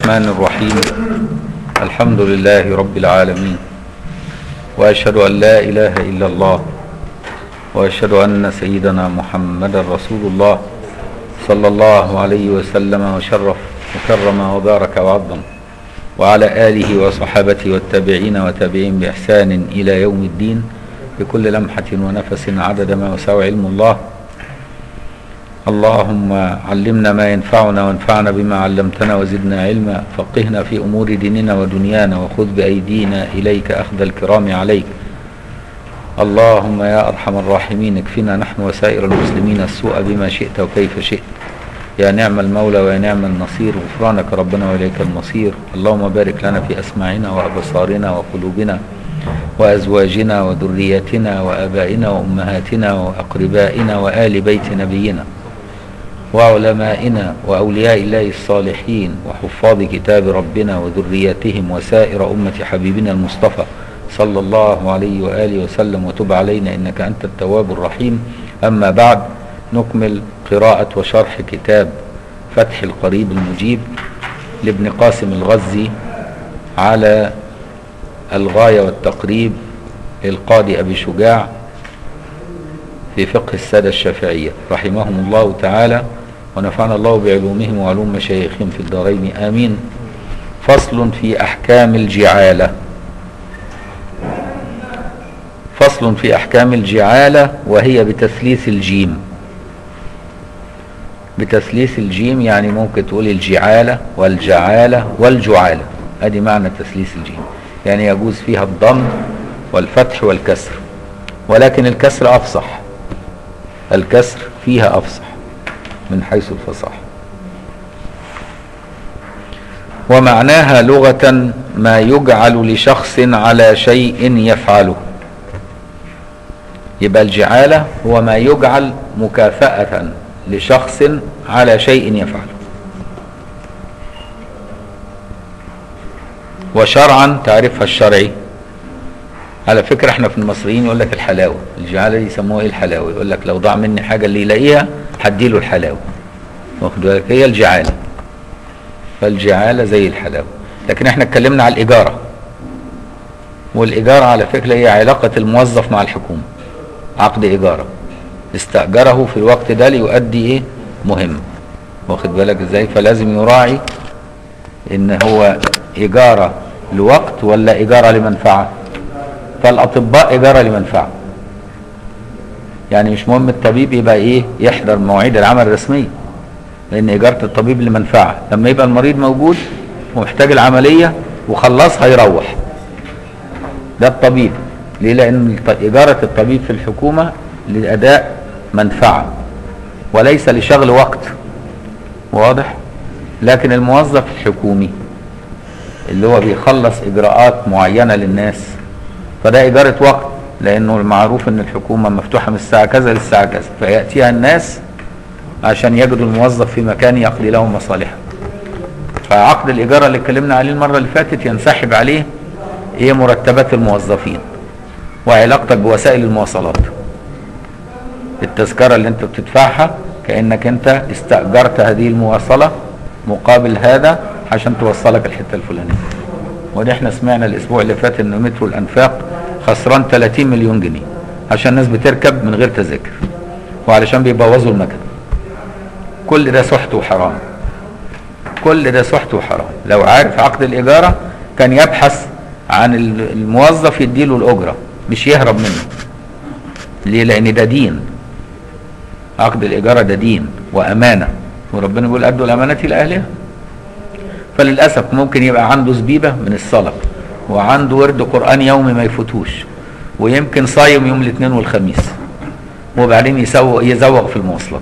الرحمن الرحيم الحمد لله رب العالمين واشهد ان لا اله الا الله واشهد ان سيدنا محمدا رسول الله صلى الله عليه وسلم وشرف وكرم وبارك وعظم وعلى اله وصحابته والتابعين وتابعين باحسان الى يوم الدين بكل لمحه ونفس عدد ما وسع علم الله اللهم علمنا ما ينفعنا وانفعنا بما علمتنا وزدنا علما فقهنا في امور ديننا ودنيانا وخذ بايدينا اليك اخذ الكرام عليك اللهم يا ارحم الراحمين اكفنا نحن وسائر المسلمين السوء بما شئت وكيف شئت يا نعم المولى ويا نعم النصير غفرانك ربنا واليك المصير اللهم بارك لنا في اسماعنا وابصارنا وقلوبنا وازواجنا وذرياتنا وابائنا وامهاتنا واقربائنا وال بيت نبينا وعلمائنا وأولياء الله الصالحين وحفاظ كتاب ربنا وذرياتهم وسائر أمة حبيبنا المصطفى صلى الله عليه وآله وسلم وتب علينا إنك أنت التواب الرحيم أما بعد نكمل قراءة وشرح كتاب فتح القريب المجيب لابن قاسم الغزي على الغاية والتقريب للقاضي أبي شجاع في فقه السادة الشافعية رحمهم الله تعالى ونفعنا الله بعلومهم وعلوم مشايخهم في الدارين آمين فصل في أحكام الجعالة فصل في أحكام الجعالة وهي بتثليث الجيم بتثليث الجيم يعني ممكن تقول الجعالة والجعالة والجعالة ادي معنى تثليث الجيم يعني يجوز فيها الضم والفتح والكسر ولكن الكسر أفصح الكسر فيها أفصح من حيث الفصاحة ومعناها لغة ما يجعل لشخص على شيء يفعله يبقى الجعالة هو ما يجعل مكافأة لشخص على شيء يفعله وشرعا تعرفها الشرعي على فكرة احنا في المصريين يقول لك الحلاوة الجعالة دي يسموها ايه الحلاوة يقول لك لو ضاع مني حاجة اللي يلاقيها هديله الحلاوة واخد بالك هي الجعالة فالجعالة زي الحلاوة لكن احنا اتكلمنا على الإجارة والإجارة على فكرة هي علاقة الموظف مع الحكومة عقد إجارة استأجره في الوقت ده ليؤدي ايه مهم واخد بالك ازاي فلازم يراعي ان هو إجارة لوقت ولا إجارة لمنفعة فالاطباء اجاره لمنفعه يعني مش مهم الطبيب يبقى ايه يحضر مواعيد العمل الرسميه لان اجاره الطبيب لمنفعه لما يبقى المريض موجود ومحتاج العمليه وخلصها يروح ده الطبيب ليه لان اجاره الطبيب في الحكومه لاداء منفعه وليس لشغل وقت واضح لكن الموظف الحكومي اللي هو بيخلص اجراءات معينه للناس فده إجارة وقت لأنه المعروف أن الحكومة مفتوحة من الساعة كذا للساعة كذا فيأتيها الناس عشان يجدوا الموظف في مكان يقضي لهم مصالحه فعقد الإجارة اللي اتكلمنا عليه المرة اللي فاتت ينسحب عليه إيه مرتبات الموظفين وعلاقتك بوسائل المواصلات التذكرة اللي أنت بتدفعها كأنك أنت استأجرت هذه المواصلة مقابل هذا عشان توصلك الحتة الفلانية ودي احنا سمعنا الاسبوع اللي فات ان مترو الانفاق خسران 30 مليون جنيه عشان الناس بتركب من غير تذاكر وعلشان بيبوظوا المكن كل ده سحت وحرام كل ده سحت وحرام لو عارف عقد الاجاره كان يبحث عن الموظف يديله الاجره مش يهرب منه ليه لان ده دين عقد الاجاره ده دين وامانه وربنا بيقول ادوا الامانه لاهلها فللاسف ممكن يبقى عنده زبيبه من الصلاه وعنده ورد قران يومي ما يفوتوش ويمكن صايم يوم الاثنين والخميس وبعدين يسوق يزوق في المواصلات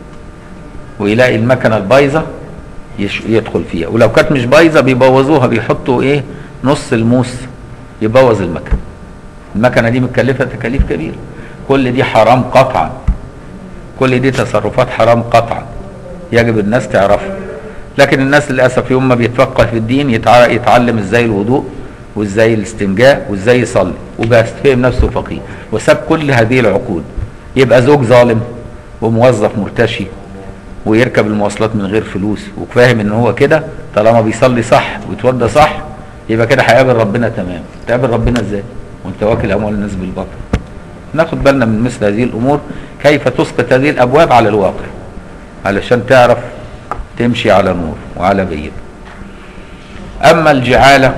ويلاقي المكنه البايظه يدخل فيها ولو كانت مش بايظه بيبوظوها بيحطوا ايه نص الموس يبوظ المكنه المكنه دي متكلفه تكاليف كبيره كل دي حرام قطعا كل دي تصرفات حرام قطعا يجب الناس تعرفها لكن الناس للاسف يوم ما بيتفقه في الدين يتعلم ازاي الوضوء وازاي الاستنجاء وازاي يصلي وبقى فهم نفسه فقيه وساب كل هذه العقود يبقى زوج ظالم وموظف مرتشي ويركب المواصلات من غير فلوس وفاهم ان هو كده طالما بيصلي صح ويتوضى صح يبقى كده هيقابل ربنا تمام تقابل ربنا ازاي وانت واكل اموال الناس بالباطل ناخد بالنا من مثل هذه الامور كيف تسقط هذه الابواب على الواقع علشان تعرف تمشي على نور وعلى بيض اما الجعاله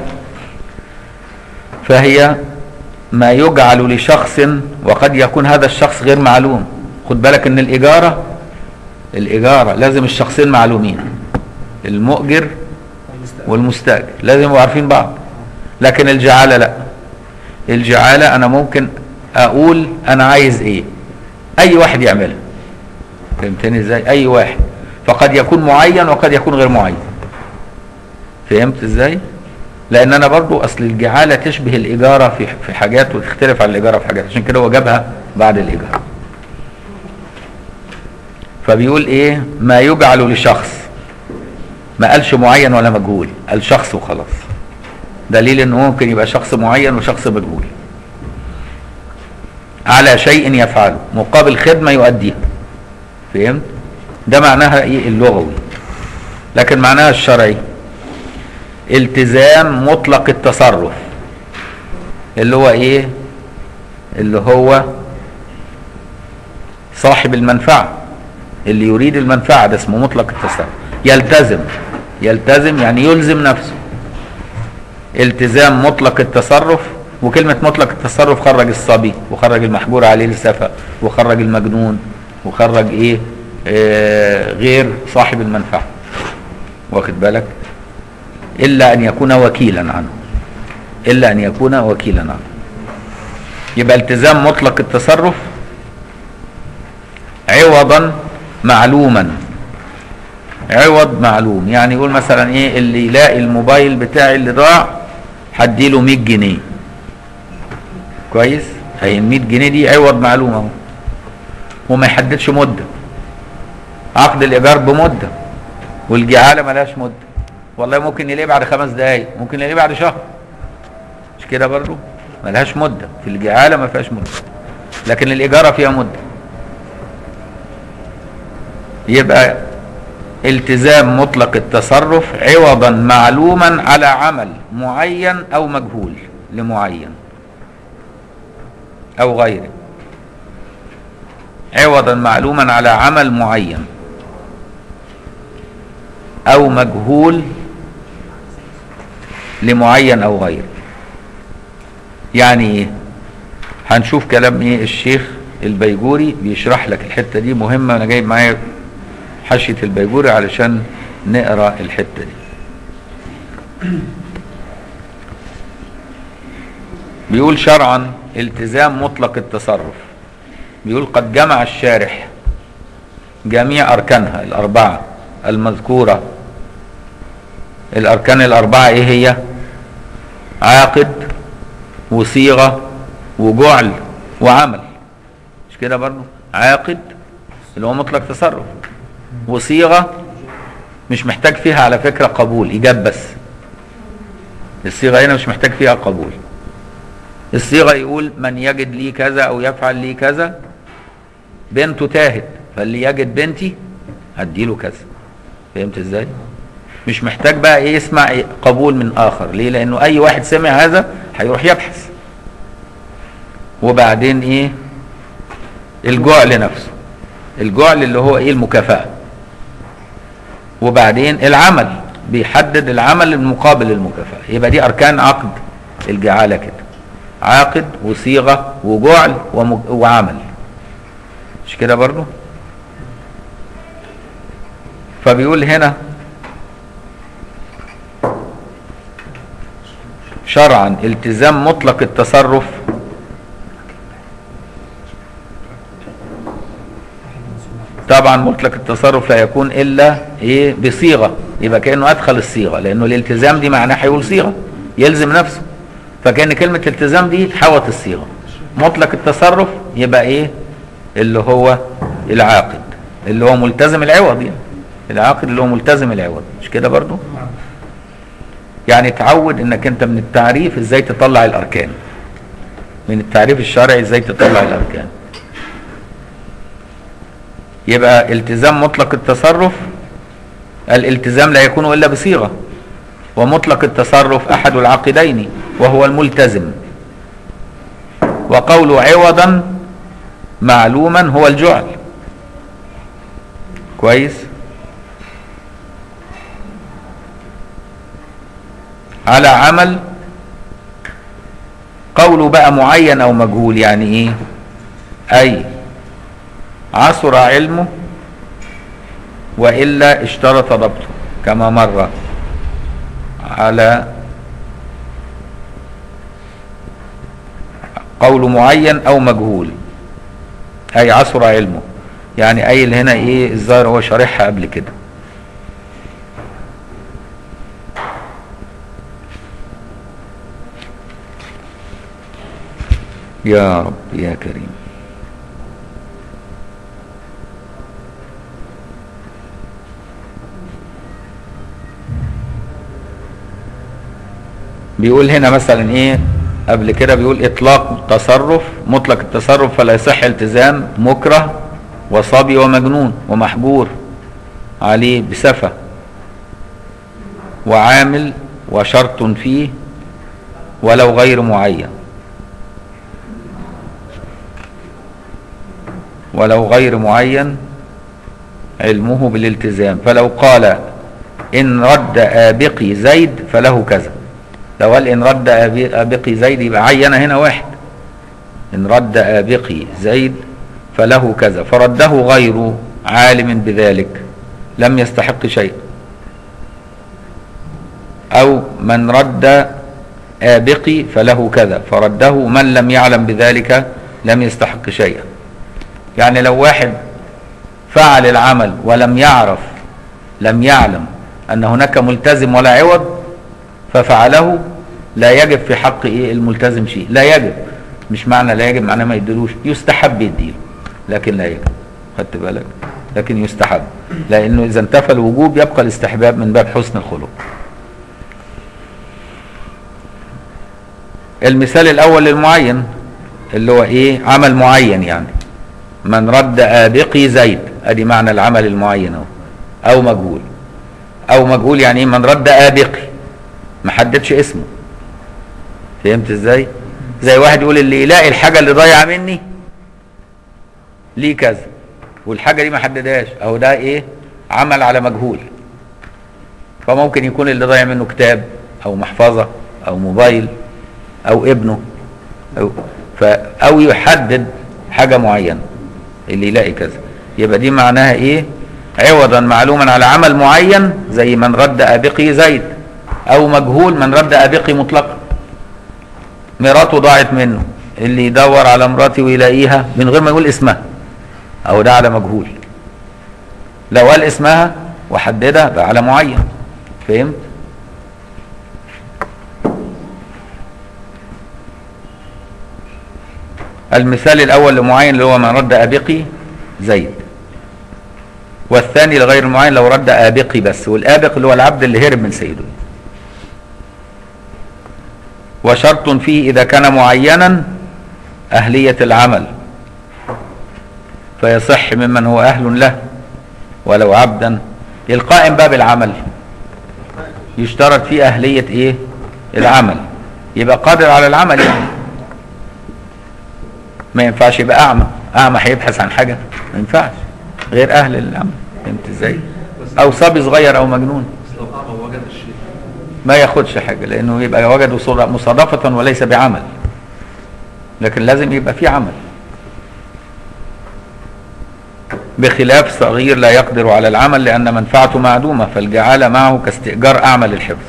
فهي ما يجعل لشخص وقد يكون هذا الشخص غير معلوم خد بالك ان الاجاره الاجاره لازم الشخصين معلومين المؤجر والمستاجر لازم يبقوا عارفين بعض لكن الجعاله لا الجعاله انا ممكن اقول انا عايز ايه اي واحد يعملها فهمتني ازاي اي واحد فقد يكون معين وقد يكون غير معين فهمت ازاي لان انا برضو اصل الجعاله تشبه الاجاره في في حاجات وتختلف عن الاجاره في حاجات عشان كده هو جابها بعد الاجاره فبيقول ايه ما يجعل لشخص ما قالش معين ولا مجهول قال شخص وخلاص دليل انه ممكن يبقى شخص معين وشخص مجهول على شيء يفعله مقابل خدمة يؤديها فهمت ده معناها ايه اللغوي لكن معناها الشرعي التزام مطلق التصرف اللي هو ايه اللي هو صاحب المنفعة اللي يريد المنفعة ده اسمه مطلق التصرف يلتزم يلتزم يعني يلزم نفسه التزام مطلق التصرف وكلمة مطلق التصرف خرج الصبي وخرج المحجور عليه السفة وخرج المجنون وخرج ايه آه غير صاحب المنفعة واخد بالك إلا أن يكون وكيلا عنه إلا أن يكون وكيلا عنه يبقى التزام مطلق التصرف عوضا معلوما عوض معلوم يعني يقول مثلا ايه اللي يلاقي الموبايل بتاعي اللي ضاع هديله 100 جنيه كويس هي ال 100 جنيه دي عوض معلوم اهو وما يحددش مده عقد الايجار بمده والجعاله ملهاش مده والله ممكن يلاقيه بعد خمس دقايق ممكن يلاقيه بعد شهر مش كده برضه ملهاش مده في الجعاله ما فيهاش مده لكن الاجاره فيها مده يبقى التزام مطلق التصرف عوضا معلوما على عمل معين او مجهول لمعين او غيره عوضا معلوما على عمل معين او مجهول لمعين او غيره يعني ايه هنشوف كلام ايه الشيخ البيجوري بيشرح لك الحته دي مهمه انا جايب معايا حاشيه البيجوري علشان نقرا الحته دي بيقول شرعا التزام مطلق التصرف بيقول قد جمع الشارح جميع اركانها الاربعه المذكوره الاركان الاربعه ايه هي عاقد وصيغه وجعل وعمل مش كده برضه عاقد اللي هو مطلق تصرف وصيغه مش محتاج فيها على فكره قبول ايجاب بس الصيغه هنا مش محتاج فيها قبول الصيغه يقول من يجد لي كذا او يفعل لي كذا بنته تاهت فاللي يجد بنتي هديله كذا فهمت ازاي مش محتاج بقى ايه يسمع إيه قبول من اخر ليه لانه اي واحد سمع هذا هيروح يبحث وبعدين ايه الجعل نفسه الجعل اللي هو ايه المكافأة وبعدين العمل بيحدد العمل المقابل للمكافأة يبقى دي اركان عقد الجعالة كده عاقد وصيغة وجعل ومج... وعمل مش كده برضو فبيقول هنا شرعا التزام مطلق التصرف طبعا مطلق التصرف لا يكون الا ايه بصيغه يبقى كانه ادخل الصيغه لانه الالتزام دي معناه هيقول صيغه يلزم نفسه فكان كلمه التزام دي حوت الصيغه مطلق التصرف يبقى ايه اللي هو العاقد اللي هو ملتزم العوض يعني العاقد اللي هو ملتزم العوض مش كده برضو يعني تعود انك انت من التعريف ازاي تطلع الاركان من التعريف الشرعي ازاي تطلع الاركان يبقى التزام مطلق التصرف الالتزام لا يكون الا بصيغه ومطلق التصرف احد العقدين وهو الملتزم وقول عوضا معلوما هو الجعل كويس على عمل قوله بقى معين او مجهول يعني ايه اي عصر علمه والا اشترط ضبطه كما مر على قول معين او مجهول اي عصر علمه يعني اي اللي هنا ايه الظاهر هو شارحها قبل كده يا رب يا كريم بيقول هنا مثلا ايه قبل كده بيقول اطلاق تصرف مطلق التصرف فلا يصح التزام مكره وصبي ومجنون ومحجور عليه بسفة وعامل وشرط فيه ولو غير معين ولو غير معين علمه بالالتزام فلو قال إن رد آبقي زيد فله كذا لو قال إن رد آبي- آبقي زيد يبقى عين هنا واحد إن رد آبقي زيد فله كذا فرده غير عالم بذلك لم يستحق شيء أو من رد آبقي فله كذا فرده من لم يعلم بذلك لم يستحق شيئا يعني لو واحد فعل العمل ولم يعرف لم يعلم أن هناك ملتزم ولا عوض ففعله لا يجب في حق إيه الملتزم شيء لا يجب مش معنى لا يجب معناه ما يديلوش يستحب يديله لكن لا يجب خدت بالك لكن يستحب لأنه إذا انتفى الوجوب يبقى الاستحباب من باب حسن الخلق المثال الأول للمعين اللي هو إيه عمل معين يعني من رد آبقي زيد ادي معنى العمل المعين اهو او مجهول او مجهول يعني ايه من رد آبقي ما حددش اسمه فهمت ازاي زي واحد يقول اللي يلاقي الحاجه اللي ضايعه مني ليه كذا والحاجه دي ما حددهاش اهو ده ايه عمل على مجهول فممكن يكون اللي ضايع منه كتاب او محفظه او موبايل او ابنه او ف او يحدد حاجه معينه اللي يلاقي كذا يبقى دي معناها ايه عوضا معلوما على عمل معين زي من رد ابقي زيد او مجهول من رد ابقي مطلقا مراته ضاعت منه اللي يدور على مراتي ويلاقيها من غير ما يقول اسمها او ده على مجهول لو قال اسمها وحددها بقى على معين فهمت المثال الاول لمعين اللي هو من رد ابقي زيد والثاني لغير المعين لو رد ابقي بس والابق اللي هو العبد اللي هرب من سيده وشرط فيه اذا كان معينا اهليه العمل فيصح ممن هو اهل له ولو عبدا القائم باب العمل يشترط فيه اهليه ايه العمل يبقى قادر على العمل يعني ما ينفعش يبقى اعمى اعمى هيبحث عن حاجه ما ينفعش غير اهل العمل فهمت ازاي او صبي صغير او مجنون بس لو أعمى وجد الشيء ما ياخدش حاجه لانه يبقى وجده صد- مصادفه وليس بعمل لكن لازم يبقى في عمل بخلاف صغير لا يقدر على العمل لان منفعته معدومه فالجعاله معه كاستئجار اعمى للحفظ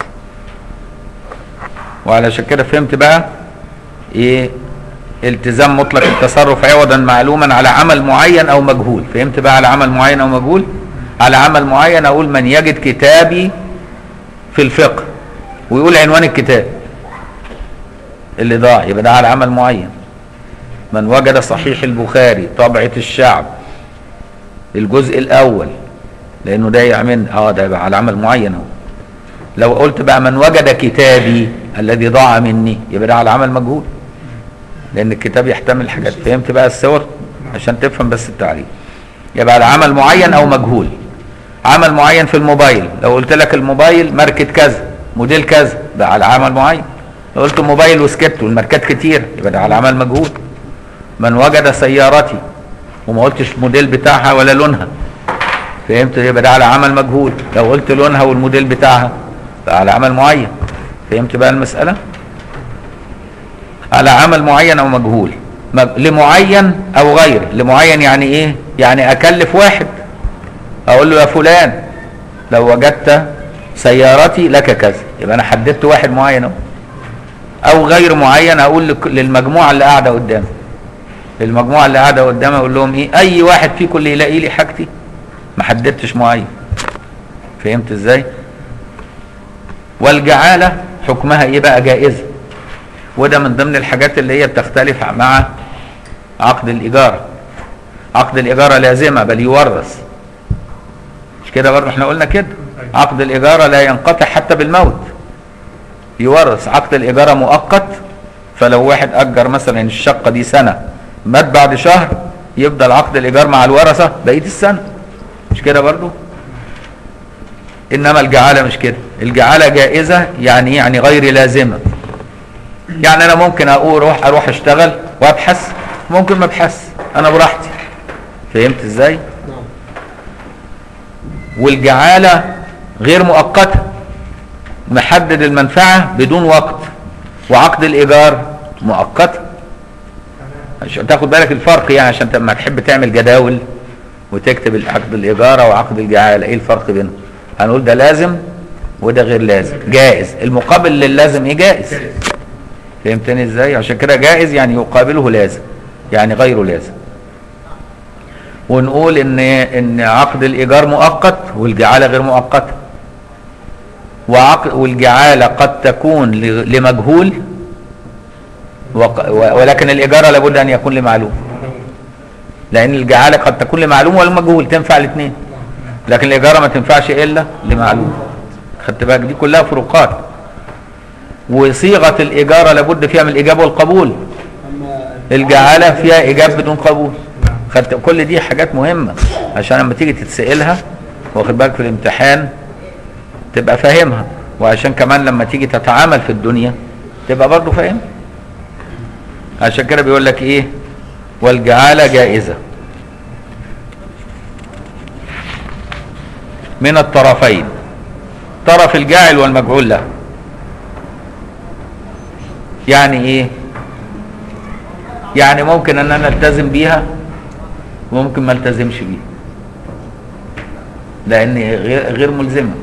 وعلشان كده فهمت بقى ايه التزام مطلق التصرف عوضا معلوما على عمل معين او مجهول فهمت بقى على عمل معين او مجهول على عمل معين اقول من يجد كتابي في الفقه ويقول عنوان الكتاب اللي ضاع يبقى ده على عمل معين من وجد صحيح البخاري طبعة الشعب الجزء الاول لانه ده يعمل اه ده يبقى على عمل معين اهو لو قلت بقى من وجد كتابي الذي ضاع مني يبقى ده على عمل مجهول لان الكتاب يحتمل حاجات فهمت بقى الصور عشان تفهم بس التعريف يبقى على عمل معين او مجهول عمل معين في الموبايل لو قلت لك الموبايل ماركة كذا موديل كذا ده على عمل معين لو قلت موبايل وسكت والماركات كتير يبقى ده على عمل مجهول من وجد سيارتي وما قلتش الموديل بتاعها ولا لونها فهمت يبقى ده على عمل مجهول لو قلت لونها والموديل بتاعها ده على عمل معين فهمت بقى المسألة على عمل معين او مجهول مج- لمعين او غير لمعين يعني ايه يعني اكلف واحد اقول له يا فلان لو وجدت سيارتي لك كذا يبقى انا حددت واحد معين اهو او غير معين اقول لك- للمجموعه اللي قاعده قدامي المجموعه اللي قاعده قدامي اقول لهم ايه اي واحد فيكم اللي يلاقي لي حاجتي ما حددتش معين فهمت ازاي والجعاله حكمها ايه بقى جائزه وده من ضمن الحاجات اللي هي بتختلف مع عقد الايجار عقد الايجار لازمه بل يورث مش كده برضه احنا قلنا كده عقد الايجار لا ينقطع حتى بالموت يورث عقد الايجار مؤقت فلو واحد اجر مثلا الشقه دي سنه مات بعد شهر يفضل عقد الايجار مع الورثه بقيه السنه مش كده برضه انما الجعاله مش كده الجعاله جائزه يعني إيه؟ يعني غير لازمه يعني انا ممكن اقول اروح اروح اشتغل وابحث ممكن ما ابحث انا براحتي فهمت ازاي نعم والجعاله غير مؤقته محدد المنفعه بدون وقت وعقد الايجار مؤقت عشان تاخد بالك الفرق يعني عشان لما تحب تعمل جداول وتكتب عقد الايجار وعقد الجعاله ايه الفرق بينهم هنقول ده لازم وده غير لازم جائز المقابل للازم ايه جائز فهمتني ازاي عشان كده جائز يعني يقابله لازم يعني غير لازم ونقول ان ان عقد الايجار مؤقت والجعاله غير مؤقته وعقد والجعاله قد تكون ل- لمجهول وق- و- ولكن الايجار لابد ان يكون لمعلوم لان الجعاله قد تكون لمعلوم والمجهول تنفع الاثنين لكن الايجار ما تنفعش الا لمعلوم خدت بالك دي كلها فروقات وصيغه الايجار لابد فيها من الاجابه والقبول اما الجعاله فيها ايجاب بدون قبول خدت كل دي حاجات مهمه عشان لما تيجي تتسالها واخد بالك في الامتحان تبقى فاهمها وعشان كمان لما تيجي تتعامل في الدنيا تبقى برضه فاهم عشان كده بيقول لك ايه والجعاله جائزه من الطرفين طرف الجاعل والمجعول له يعني ايه يعني ممكن ان انا التزم بيها وممكن ما التزمش بيها لان غير غير ملزمه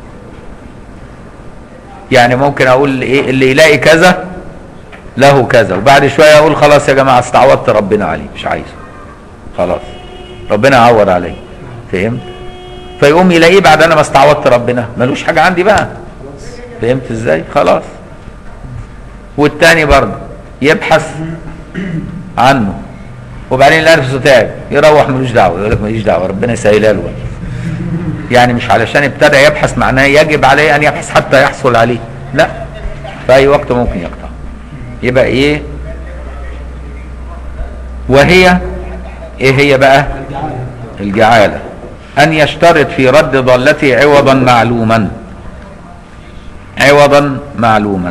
يعني ممكن اقول ايه اللي يلاقي كذا له كذا وبعد شويه اقول خلاص يا جماعه استعوضت ربنا عليه مش عايزه خلاص ربنا عوض عليه فهمت فيقوم يلاقيه بعد انا ما استعوضت ربنا ملوش حاجه عندي بقى خلاص فهمت ازاي خلاص والتاني برضه يبحث عنه وبعدين يلاقي نفسه تعب يروح ملوش دعوه يقول لك ماليش دعوه ربنا يسهلها له يعني مش علشان ابتدى يبحث معناه يجب عليه ان يبحث حتى يحصل عليه لا في اي وقت ممكن يقطع يبقى ايه وهي ايه هي بقى الجعاله الجعالة أن يشترط في رد ضالته عوضا معلوما عوضا معلوما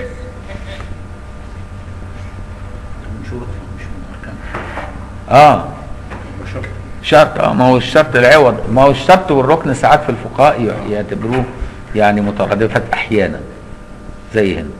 اه شرط اه ما هو الشرط العوض ما هو الشرط والركن ساعات في الفقهاء ي- يعتبروه يعني مترادفات احيانا زي هنا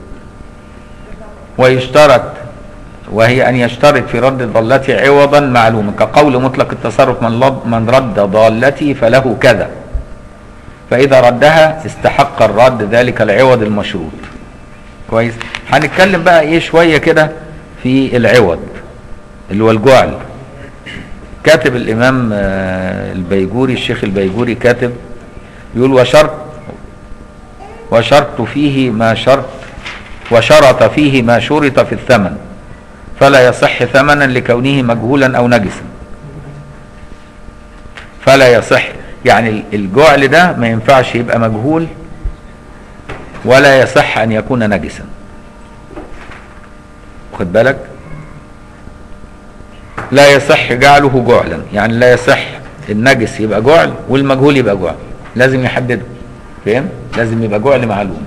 ويشترط وهي ان يشترط في رد ضالتي عوضا معلوما كقول مطلق التصرف من, لض من رد ضالتي فله كذا فاذا ردها استحق الرد ذلك العوض المشروط كويس هنتكلم بقى ايه شويه كده في العوض اللي هو الجعل كاتب الامام آه، البيجوري الشيخ البيجوري كاتب يقول وشرط وشرط فيه ما شرط وشرط فيه ما شرط في الثمن فلا يصح ثمنا لكونه مجهولا او نجسا فلا يصح يعني الجعل ده ما ينفعش يبقى مجهول ولا يصح ان يكون نجسا خد بالك لا يصح جعله جعلا يعني لا يصح النجس يبقى جعل والمجهول يبقى جعل لازم يحدده فاهم لازم يبقى جعل معلوم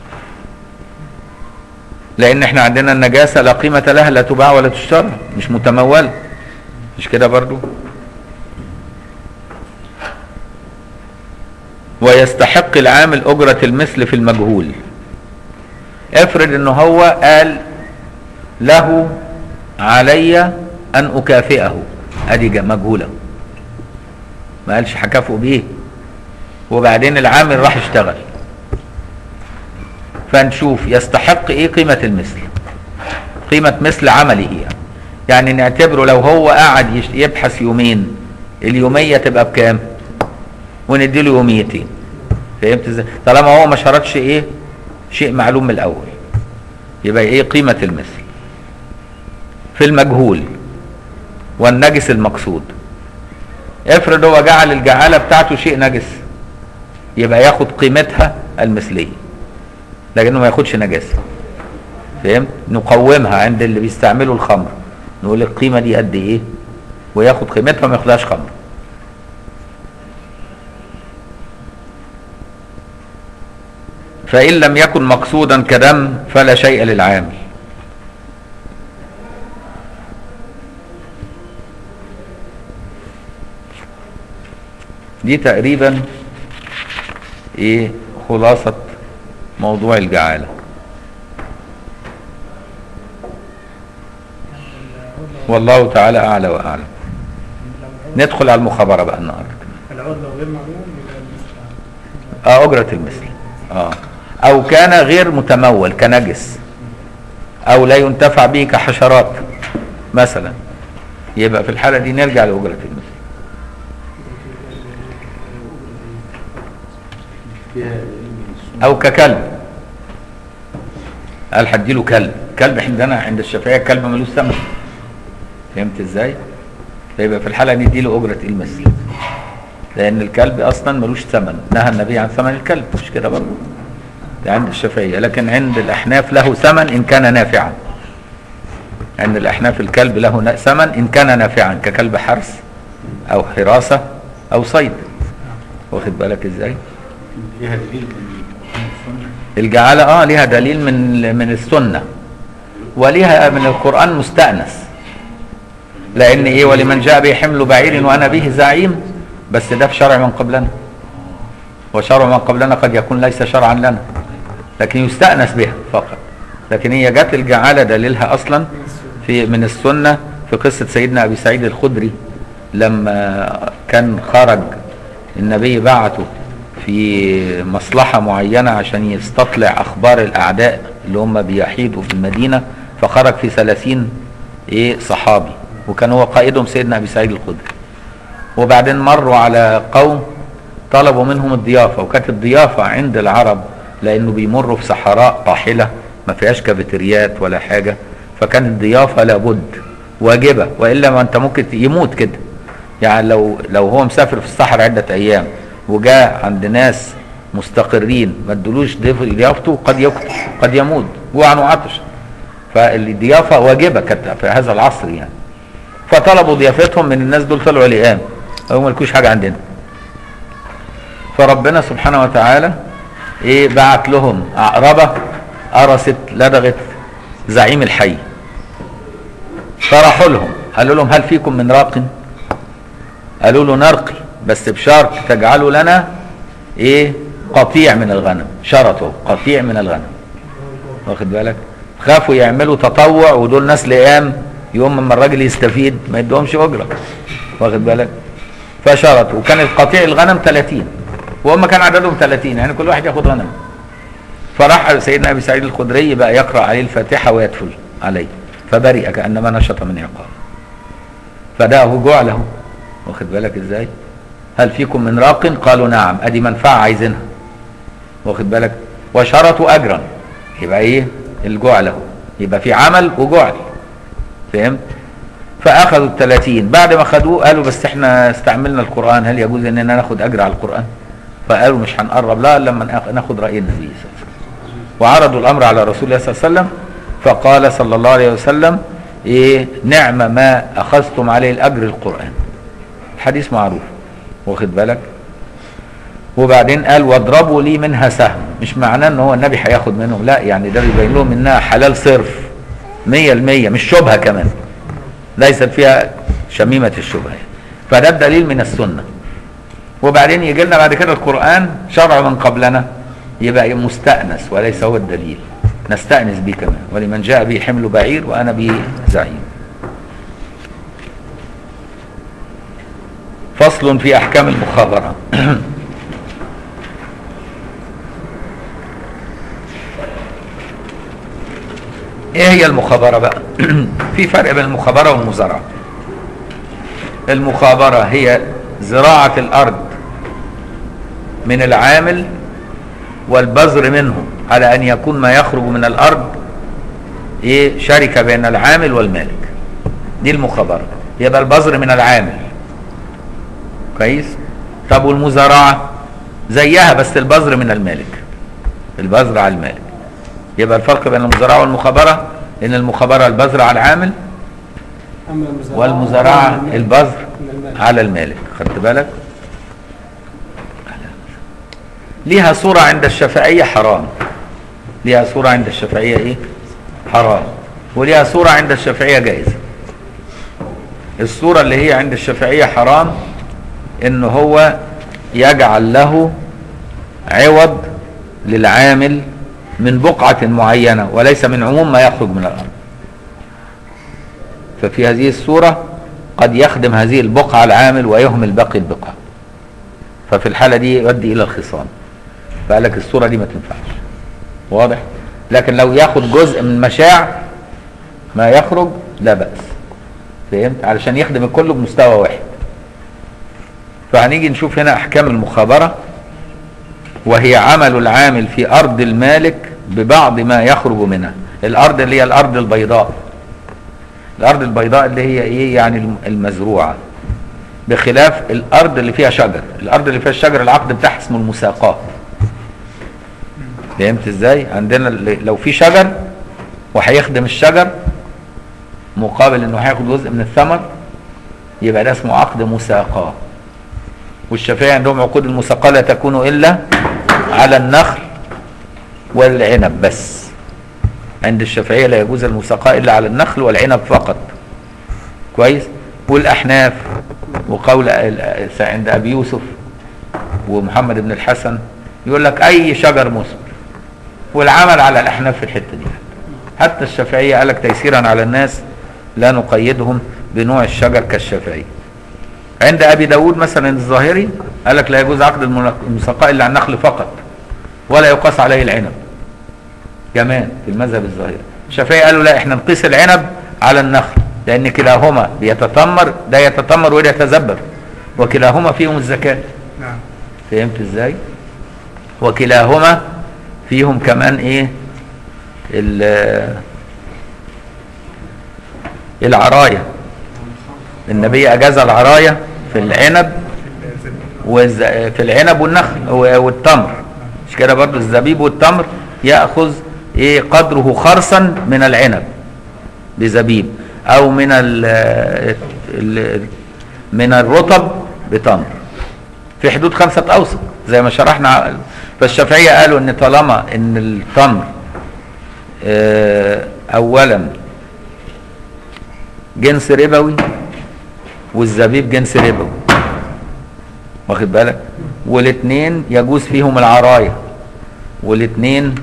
لان احنا عندنا النجاسه لا قيمه لها لا تباع ولا تشترى مش متموله مش كده برضو ويستحق العامل اجره المثل في المجهول افرض ان هو قال له علي ان اكافئه ادي جا- مجهوله ما قالش هكافئه بايه وبعدين العامل راح اشتغل فنشوف يستحق ايه قيمة المثل قيمة مثل عمله يعني يعني نعتبره لو هو قاعد يش- يبحث يومين اليومية تبقى بكام ونديله يوميتين فهمت ازاي طالما هو ما شرطش ايه شيء معلوم من الاول يبقى ايه قيمة المثل في المجهول والنجس المقصود افرض هو جعل الجعالة بتاعته شيء نجس يبقى ياخد قيمتها المثلية لكنه ما ياخدش نجاسة فهمت نقومها عند اللي بيستعملوا الخمر نقول القيمة دي قد ايه وياخد قيمتها ما ياخدهاش خمر فإن لم يكن مقصودا كدم فلا شيء للعامل دي تقريبا ايه خلاصة موضوع الجعالة والله تعالى اعلى واعلم ندخل على المخابرة بقى النهارده العضو غير معلوم يبقى المثل اه اجرة المثل اه او كان غير متمول كنجس او لا ينتفع به كحشرات مثلا يبقى في الحالة دي نرجع لأجرة المثل او ككلب قال هديله كلب كلب عندنا عند الشافعيه الكلب ملوش ثمن فهمت ازاي فيبقى في الحاله دي نديله اجره المثل لان الكلب اصلا ملوش ثمن نهى النبي عن ثمن الكلب مش كده برضه ده عند الشافعيه لكن عند الاحناف له ثمن ان كان نافعا عند الاحناف الكلب له ن- ثمن ان كان نافعا ككلب حرس او حراسه او صيد واخد بالك ازاي ليها دليل من السنة الجعالة اه ليها دليل من من السنة وليها من القرآن مستأنس لأن إيه ولمن جاء به حمل بعير وأنا به زعيم بس ده في شرع من قبلنا وشرع من قبلنا قد يكون ليس شرعا لنا لكن يستأنس بها فقط لكن هي جت الجعالة دليلها أصلا في من السنة في قصة سيدنا أبي سعيد الخدري لما كان خرج النبي بعته في مصلحة معينة عشان يستطلع أخبار الأعداء اللي هم بيحيدوا في المدينة فخرج في ثلاثين إيه صحابي وكان هو قائدهم سيدنا أبي سعيد الخدري وبعدين مروا على قوم طلبوا منهم الضيافة وكانت الضيافة عند العرب لأنه بيمروا في صحراء قاحلة ما فيهاش كافيتريات ولا حاجة فكانت الضيافة لابد واجبة وإلا ما أنت ممكن يموت كده يعني لو لو هو مسافر في الصحراء عدة أيام وجاء عند ناس مستقرين ما ادولوش ضيف- ضيافته قد يقتل قد يموت جوعا وعطشا فالضيافة واجبة كانت في هذا العصر يعني فطلبوا ضيافتهم من الناس دول طلعوا لئام قالوا مالكوش حاجة عندنا فربنا سبحانه وتعالى ايه بعت لهم عقربة قرصت لدغت زعيم الحي فراحوا لهم قالوا لهم هل فيكم من راق قالوا له نرقي بس بشرط تجعلوا لنا ايه قطيع من الغنم شرطوا قطيع من الغنم واخد بالك خافوا يعملوا تطوع ودول ناس لئام يوم ما الراجل يستفيد ما يدهمش اجره واخد بالك فشرطوا وكان القطيع الغنم 30 وهم كان عددهم 30 يعني كل واحد ياخد غنم فراح سيدنا ابي سعيد الخدري بقى يقرا عليه الفاتحه ويدفل عليه فبرئ كانما نشط من عقاب فداه جعله واخد بالك ازاي هل فيكم من راق قالوا نعم ادي منفعه عايزينها واخد بالك وشرطوا اجرا يبقى ايه الجعل اهو يبقى في عمل وجعل فهمت فاخذوا الثلاثين بعد ما خدوه قالوا بس احنا استعملنا القران هل يجوز اننا ناخد اجر على القران فقالوا مش هنقرب لا إلا لما ناخ- ناخد راي النبي صلى الله عليه وسلم وعرضوا الامر على رسول الله صلى الله عليه وسلم فقال صلى الله عليه وسلم ايه نعم ما اخذتم عليه الاجر القران الحديث معروف واخد بالك وبعدين قال واضربوا لي منها سهم مش معناه ان هو النبي هياخد منهم لا يعني ده بيبين لهم انها حلال صرف مية المية مش شبهة كمان ليست فيها شميمة الشبهة يعني. فده الدليل من السنة وبعدين يجي لنا بعد كده القرآن شرع من قبلنا يبقى مستأنس وليس هو الدليل نستأنس به كمان ولمن جاء به حمل بعير وأنا به زعيم فصل في أحكام المخابرة ايه هي المخابرة بقى في فرق بين المخابرة والمزارعة المخابرة هي زراعة الأرض من العامل والبذر منه على أن يكون ما يخرج من الأرض إيه شركة بين العامل والمالك دي المخابرة يبقى البذر من العامل كويس طب والمزارعة زيها بس البذر من المالك البذر على المالك يبقى الفرق بين المزارعة والمخابرة إن المخابرة البذر على العامل أما المزارعة والمزارعة من البذر المال. على المالك خدت بالك ليها صورة عند الشافعية حرام ليها صورة عند الشافعية ايه حرام وليها صورة عند الشافعية جائزة الصورة اللي هي عند الشافعية حرام ان هو يجعل له عوض للعامل من بقعة معينة وليس من عموم ما يخرج من الأرض ففي هذه الصورة قد يخدم هذه البقعة العامل ويهمل باقي البقعة ففي الحالة دي يؤدي إلى الخصام فقال لك الصورة دي ما تنفعش واضح لكن لو ياخد جزء من مشاع ما يخرج لا بأس فهمت علشان يخدم الكل بمستوى واحد فهنيجي نشوف هنا أحكام المخابرة وهي عمل العامل في أرض المالك ببعض ما يخرج منها الأرض اللي هي الأرض البيضاء الأرض البيضاء اللي هي إيه يعني المزروعة بخلاف الأرض اللي فيها شجر الأرض اللي فيها الشجر العقد بتاعها اسمه المساقاة فهمت ازاي عندنا اللي- لو في شجر وهيخدم الشجر مقابل انه هياخد جزء من الثمر يبقى ده اسمه عقد مساقاه والشافعية عندهم عقود المساقاه لا تكون الا على النخل والعنب بس عند الشافعية لا يجوز المساقاه الا على النخل والعنب فقط كويس والاحناف وقول ال- عند ابي يوسف ومحمد بن الحسن يقول لك اي شجر مثمر والعمل على الاحناف في الحته دي حتى الشافعيه قال لك تيسيرا على الناس لا نقيدهم بنوع الشجر كالشافعي عند ابي داود مثلا الظاهري قال لك لا يجوز عقد المنا- المساقاه الا على النخل فقط ولا يقاس عليه العنب كمان في المذهب الظاهري الشافعي قالوا لا احنا نقيس العنب على النخل لان كلاهما بيتتمر ده يتتمر وده يتذبذب وكلاهما فيهم الزكاه نعم فهمت ازاي وكلاهما فيهم كمان ايه ال- العراية النبي اجاز العراية في العنب والز- في العنب والنخل و- والتمر مش كده برضو الزبيب والتمر ياخذ ايه قدره خرصا من العنب بزبيب او من ال ال من الرطب بتمر في حدود خمسة أوسق زي ما شرحنا فالشافعية قالوا إن طالما إن التمر آه، أولا جنس ربوي والزبيب جنس ربوي واخد بالك والاثنين يجوز فيهم العراية والاثنين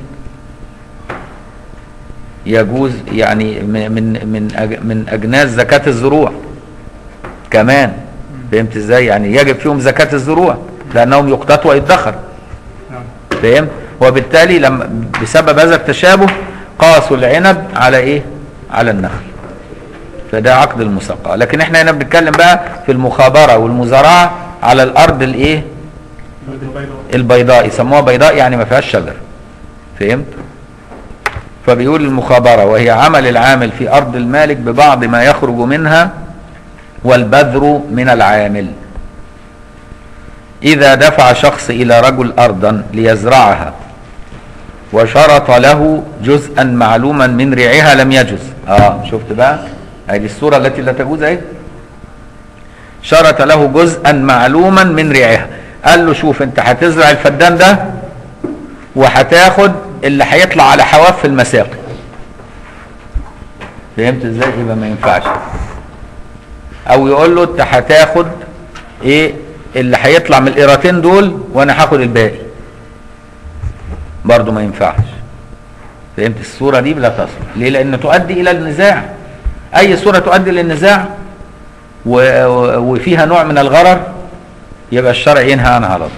يجوز يعني من من من أج- من أجناس زكاة الزروع كمان فهمت ازاي يعني يجب فيهم زكاة الزروع لأنهم يقتطوا ويدخر نعم فهمت وبالتالي لما بسبب هذا التشابه قاسوا العنب على ايه على النخل فده عقد المساقاه لكن احنا هنا بنتكلم بقى في المخابره والمزارعه على الارض الايه البيضاء البيضاء يسموها بيضاء يعني ما فيهاش شجر فهمت فبيقول المخابرة وهي عمل العامل في أرض المالك ببعض ما يخرج منها والبذر من العامل إذا دفع شخص إلى رجل أرضا ليزرعها وشرط له جزءا معلوما من ريعها لم يجز اه شفت بقى هذه الصورة التي لا تجوز اهي شرط له جزءا معلوما من ريعها قال له شوف انت هتزرع الفدان ده وهتاخد اللي هيطلع على حواف في المساقي فهمت ازاي يبقى ما ينفعش او يقول له انت هتاخد ايه اللي هيطلع من القيرتين دول وانا هاخد الباقي برضه ما ينفعش فهمت الصورة دي لا تصل ليه لان تؤدي الى النزاع اي صورة تؤدي للنزاع و- و- وفيها نوع من الغرر يبقى الشرع ينهى عنها على طول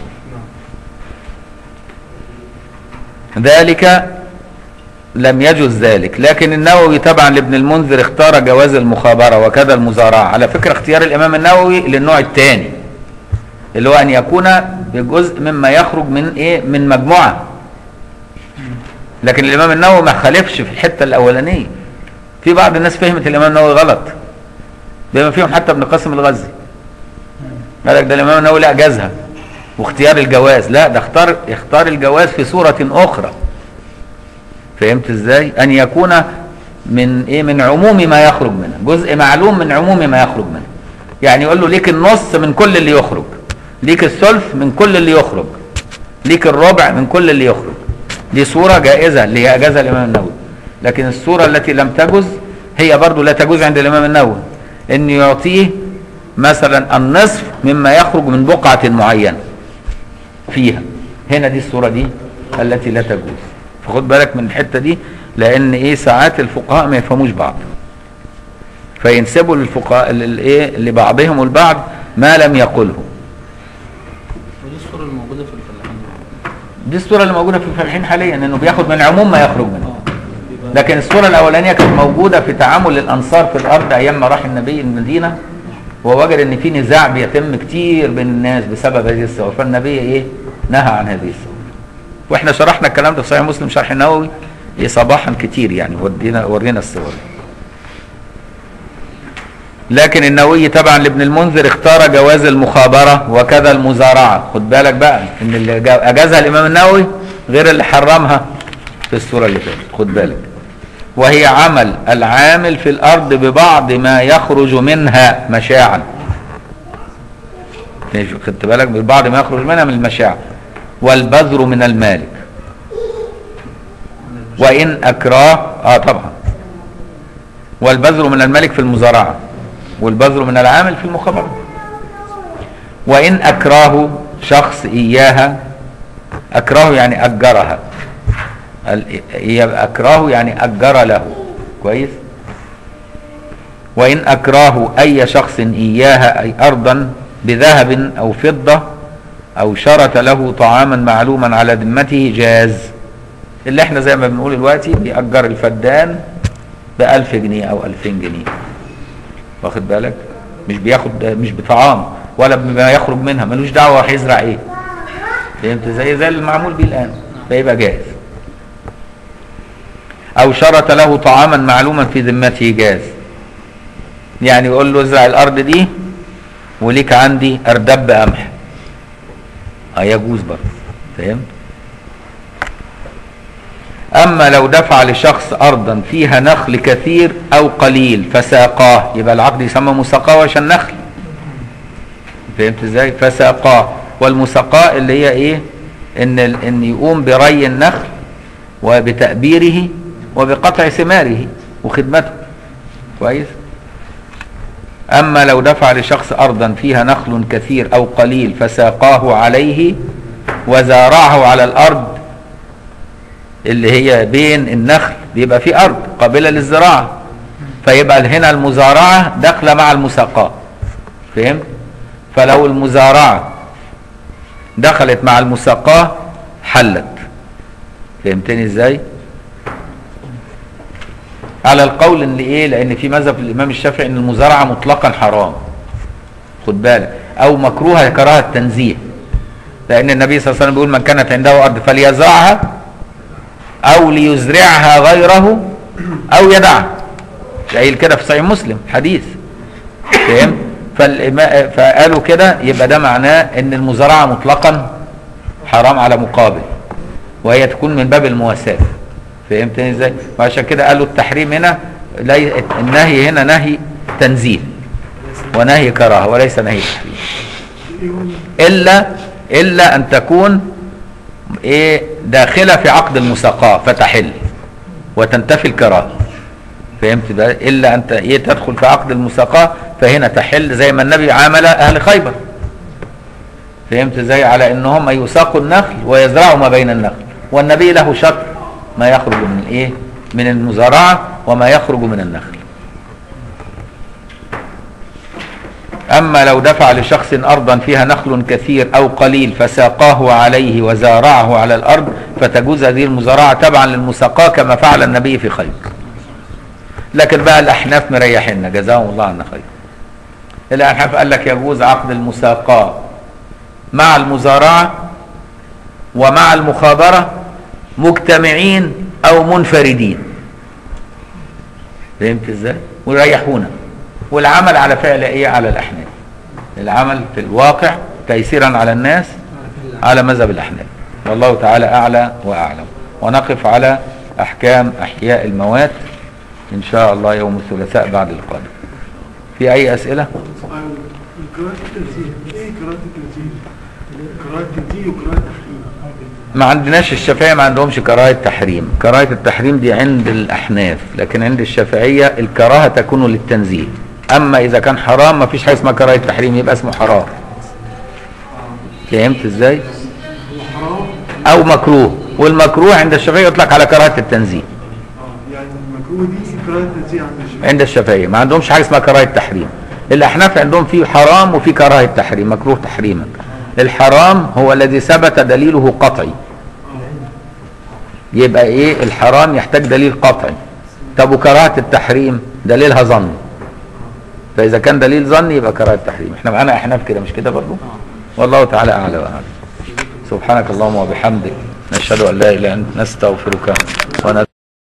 ذلك لم يجوز ذلك لكن النووي تبعا لابن المنذر اختار جواز المخابرة وكذا المزارعة على فكرة اختيار الإمام النووي للنوع الثاني اللي هو أن يكون بجزء مما يخرج من إيه من مجموعة لكن الإمام النووي ما خالفش في الحتة الأولانية في بعض الناس فهمت الإمام النووي غلط بما فيهم حتى ابن قاسم الغزي قال لك ده الإمام النووي لا أجازها واختيار الجواز لا ده اختار اختار الجواز في صورة أخرى فهمت ازاي ان يكون من ايه من عموم ما يخرج منها جزء معلوم من عموم ما يخرج منها يعني يقول له ليك النص من كل اللي يخرج ليك الثلث من كل اللي يخرج ليك الربع من كل اللي يخرج دي صورة جائزة اللي هي أجازها الإمام النووي لكن الصورة التي لم تجز هي برضو لا تجوز عند الإمام النووي أن يعطيه مثلا النصف مما يخرج من بقعة معينة فيها هنا دي الصورة دي التي لا تجوز فخد بالك من الحتة دي لأن إيه ساعات الفقهاء ما يفهموش بعض فينسبوا للفقهاء للإيه لبعضهم البعض ما لم يقله ودي الصورة الموجودة في الفلاحين دي الصورة اللي موجودة في الفلاحين حاليا انه بياخد من عموم ما يخرج منه يبقى لكن الصورة الأولانية كانت موجودة في تعامل الأنصار في الأرض أيام ما راح النبي المدينة ووجد إن في نزاع بيتم كتير بين الناس بسبب هذه الصور فالنبي إيه نهى عن هذه الصور وإحنا شرحنا الكلام ده في صحيح مسلم شرح النووي إيه صباحا كتير يعني ودينا ورينا الصور لكن النووي تبعا لابن المنذر اختار جواز المخابرة وكذا المزارعة خد بالك بقى ان اللي جا- اجازها الامام النووي غير اللي حرمها في الصورة اللي فاتت خد بالك وهي عمل العامل في الارض ببعض ما يخرج منها مشاعا ماشي، خدت بالك ببعض ما يخرج منها من المشاع والبذر من المالك وان اكراه اه طبعا والبذر من الملك في المزارعة والبذر من العامل في المخابرة وإن أكراه شخص إياها أكراه يعني أجرها ال- يبقى أكراه يعني أجر له كويس وإن أكراه أي شخص إياها أي أرضا بذهب أو فضة أو شرط له طعاما معلوما على ذمته جاز اللي احنا زي ما بنقول دلوقتي بيأجر الفدان بألف جنيه أو ألفين جنيه واخد بالك مش بياخد مش بطعام ولا بما يخرج منها ملوش دعوة هيزرع ايه فهمت زي زي المعمول بيه الآن فيبقى جاهز أو شرط له طعاما معلوما في ذمته جاز يعني يقول له ازرع الأرض دي وليك عندي أردب قمح اه يجوز برضه فهمت أما لو دفع لشخص أرضا فيها نخل كثير أو قليل فساقاه يبقى العقد يسمى مساقاه عشان نخل فهمت ازاي فساقاه والمساقاه اللي هي ايه ان ال- ان يقوم بري النخل وبتأبيره وبقطع ثماره وخدمته كويس أما لو دفع لشخص أرضا فيها نخل كثير أو قليل فساقاه عليه وزارعه على الأرض اللي هي بين النخل بيبقى في أرض قابلة للزراعة فيبقى هنا المزارعة داخلة مع المساقاة فهمت؟ فلو المزارعة دخلت مع المساقاة حلت فهمتني ازاي؟ على القول ان ايه لان في مذهب الامام الشافعي ان المزارعه مطلقا حرام خد بالك او مكروهه كراهه التنزيه لان النبي صلى الله عليه وسلم بيقول من كانت عنده ارض فليزرعها او ليزرعها غيره او يدعها قايل كده في صحيح مسلم حديث فاهم فالإما- فقالوا كده يبقى ده معناه ان المزارعه مطلقا حرام على مقابل وهي تكون من باب المواساة فهمتني ازاي وعشان كده قالوا التحريم هنا لا ي- النهي هنا نهي تنزيه ونهي كراهه وليس نهي تحريم الا الا ان تكون ايه داخله في عقد المساقاه فتحل وتنتفي الكراهه فهمت ده الا انت ايه تدخل في عقد المساقاه فهنا تحل زي ما النبي عامل اهل خيبر فهمت ازاي على ان هم يساقوا النخل ويزرعوا ما بين النخل والنبي له شطر ما يخرج من ايه من المزارعه وما يخرج من النخل أما لو دفع لشخص أرضا فيها نخل كثير أو قليل فساقاه عليه وزارعه على الأرض فتجوز هذه المزارعة تبعا للمساقاة كما فعل النبي في خير لكن بقى الأحناف مريحنا جزاهم الله عنا خير الأحناف قال لك يجوز عقد المساقاة مع المزارعة ومع المخابرة مجتمعين أو منفردين فهمت ازاي؟ ويريحونا والعمل على فعل ايه على الاحناف العمل في الواقع تيسيرا على الناس على مذهب الاحناف والله تعالى اعلى واعلم ونقف على احكام احياء الموات ان شاء الله يوم الثلاثاء بعد القادم في اي اسئله قراءة التنزيل ايه قراءة التنزيل؟ قراءة التنزيل وقراءة التحريم ما عندناش الشافعيه ما عندهمش كراهه تحريم كراهه التحريم دي عند الاحناف لكن عند الشافعيه الكراهه تكون للتنزيه اما اذا كان حرام ما فيش حاجه اسمها كراهه تحريم يبقى اسمه حرام فهمت ازاي حرام او مكروه والمكروه عند الشافعيه يطلق على كراهه التنزيه اه يعني المكروه دي قراءة التنزيل عند الشيخ عند الشافعيه ما عندهمش حاجه اسمها كراهه تحريم الاحناف عندهم في حرام وفي كراهه تحريم مكروه تحريما الحرام هو الذي ثبت دليله قطعي يبقى ايه الحرام يحتاج دليل قطعي طب وكراهه التحريم دليلها ظن فاذا كان دليل ظن يبقى كراهه تحريم احنا معانا احناف كده مش كده برضو والله تعالى اعلى واعلم سبحانك اللهم وبحمدك نشهد ان لا اله الا انت نستغفرك ونتوب